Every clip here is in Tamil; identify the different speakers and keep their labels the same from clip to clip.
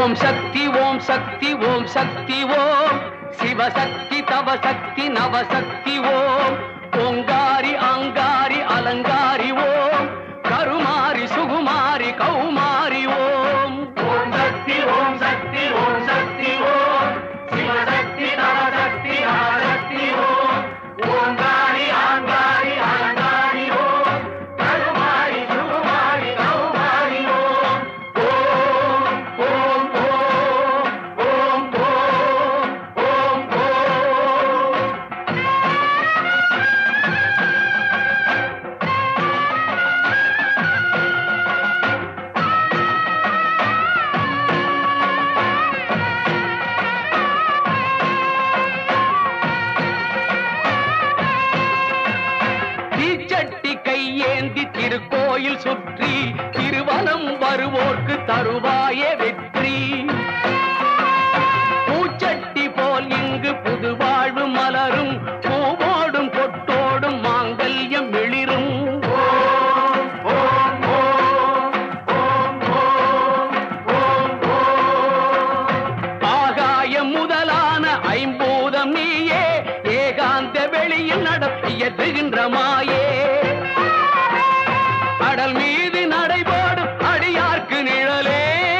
Speaker 1: ஓம் சக்தி ஓம் சக்தி ஓம் சக்தி ஓம் சிவசக்தி தவசக்தி நவசக்தி ஓம் ஓங்காரி அங்காரி அலங்காரி ஓம் கருமாரி சுகுமாரி கௌமாரி ஓம்
Speaker 2: ஓம் சக்தி ஓம் சக்தி ஓம் சக்தி ஓம் சிவசக்தி நவசக்தி நவசக்தி ஓம் ஓங்காரி ஆங்காரி அலங்காரி ஓம் கருமாரி சுகுமாரி கௌமாரி ஓம் ஓம் ஓம் ஓம் ஓம் ஓம் ஓம் ஓம்
Speaker 1: தீச்சட்டி கையேந்தி திருக்கோயில் சுற்றி திருவனம் வருவோர்க்கு தருவாயே வெற்றி பூச்சட்டி போல் இங்கு புது வாழ்வு மலரும் பூவோடும் கொட்டோடும் மாங்கல்யம் வெளிரும்
Speaker 2: ஓம் ஓம் ஓம் ஓம் ஓம் ஓம்
Speaker 1: ஆகாயம் முதலான ஐம்பூதம் நீயே ஏகாந்த வெளியில் நடத்தியதுகின்ற மாயே கடல் மீது நடைபோடும் அடியார்க்கு நிழலே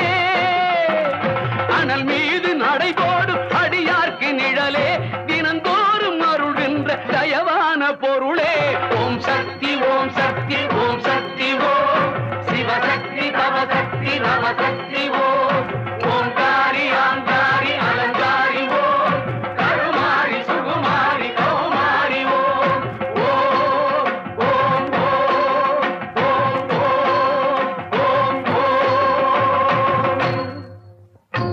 Speaker 1: அனல் மீது நடைபோடும் அடியார்க்கு நிழலே தினந்தோறும் அருள்கின்ற தயவான பொருளே ஓம் சக்தி ஓம் சக்தி ஓம் சக்தி ஓம் சிவசக்தி தவசக்தி நவசக்தி ஓம் ஓங்காரி ஆங்காரி அலங்காரி ஓம் கருமாரி சுகுமாரி கௌமாரி ஓம் ஓம் ஓம் ஓம் ஓம் ஓம் ஓம் ஓம்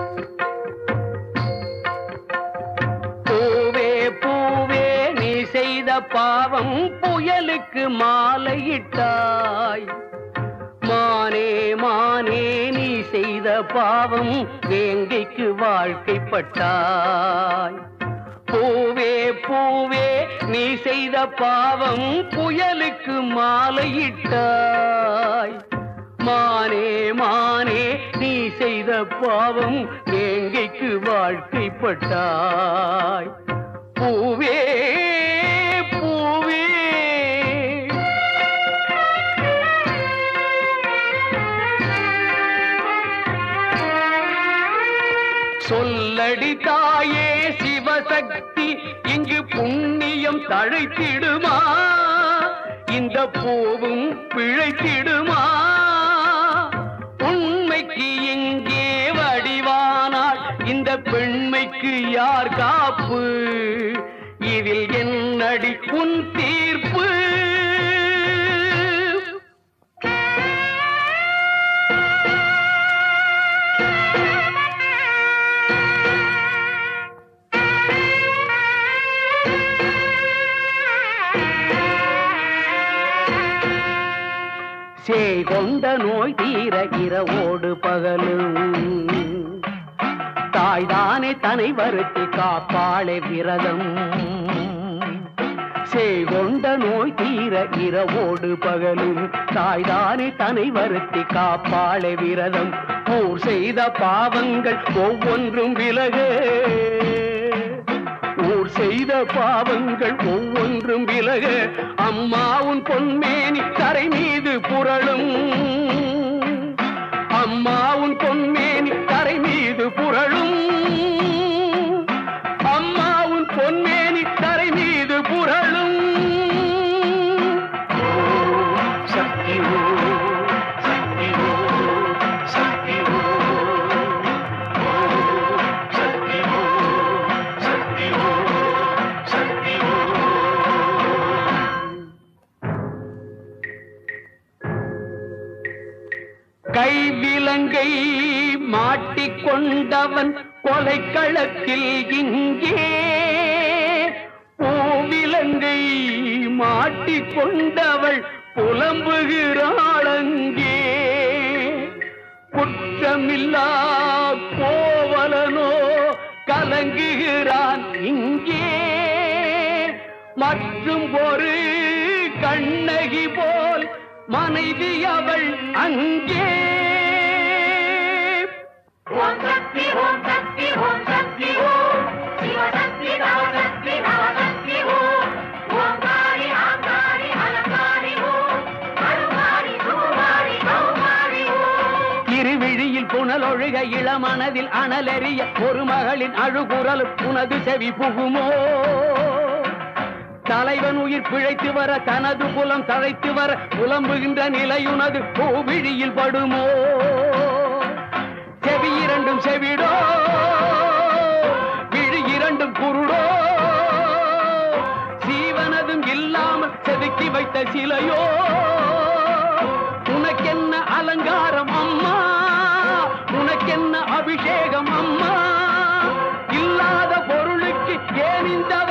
Speaker 1: பூவே பூவே நீ செய்த பாவம் புயலுக்கு மாலையிட்டாய் மானே மானே நீ செய்த பாவம் வேங்கைக்கு வாழ்க்கைப்பட்டாய் பூவே பூவே நீ செய்த பாவம் புயலுக்கு மாலையிட்டாய் மானே மானே நீ செய்த பாவம் வேங்கைக்கு வாழ்க்கைப்பட்டாய் பூவே பூவே சொல்லடி தாயே சிவசக்தி இங்கு புண்ணியம் தழைத்திடுமா இந்த பூவும் பிழைத்திடுமா உண்மைக்கு எங்கே வடிவானாள் இந்த பெண்மைக்கு யார் காப்பு இதில் என்னடி உன் தீர்ப்பு செய்கொண்ட நோய் தீர இரவோடு பகலும் தாய்தானே தனை வருத்தி காப்பாளே விரதம் செய்கொண்ட நோய் தீர இரவோடு பகலும் தாய்தானே தனை வருத்தி காப்பாளே விரதம் ஊர் செய்த பாவங்கள் ஒவ்வொன்றும் விலக ஊர் செய்த பாவங்கள் ஒவ்வொன்றும் விலக அம்மாவும் பொன்மேனி தரை மீது புரளும் அம்மாவும் பொன்மேனி தரை மீது புரளும் அம்மாவும் பொன்மேனி தரை மீது புரளும் ஓம் சக்தி ஓம் சக்தி ஓம் சக்தி ஓம் ஓம் சக்தி ஓம் சக்தி ஓம் சக்தி ஓம் கைவிலங்கை மாட்டிக்கொண்டவன் கொலைக்களத்தில் இங்கே பூவிலங்கை மாட்டிக்கொண்டவள் புலம்புகிறாள் அங்கே குற்றமில்லா கோவலனோ கலங்குகிறான் இங்கே மற்றும் ஒரு கண்ணகி போல் மனைவி அவள் அங்கே
Speaker 2: ஓம் சக்தி ஓம் சக்தி ஓம் சக்தி ஓம் சிவசக்தி நவசக்தி நவசக்தி ஓம் ஓங்காரி ஆங்காரி அலங்காரி ஓம் அருமாரி சுகுமாரி கௌமாரி ஓம்
Speaker 1: இருவிழியில் புனலொழுக இளமனதில் அனலெறிய ஒரு மகளின் அழுகுரல் உனது செவி புகுமோ தலைவன் உயிர் பிழைத்து வர தனது புலம் தழைத்து வர புலம்புகின்ற நிலையுனது பூவிழியில் படுமோ செவி இரண்டும் செவிடோ விழி இரண்டும் குருடோ சீவனதும் இல்லாமல் செதுக்கி வைத்த சிலையோ உனக்கென்ன அலங்காரம் அம்மா உனக்கென்ன அபிஷேகம் அம்மா இல்லாத பொருளுக்கு ஏன் இந்த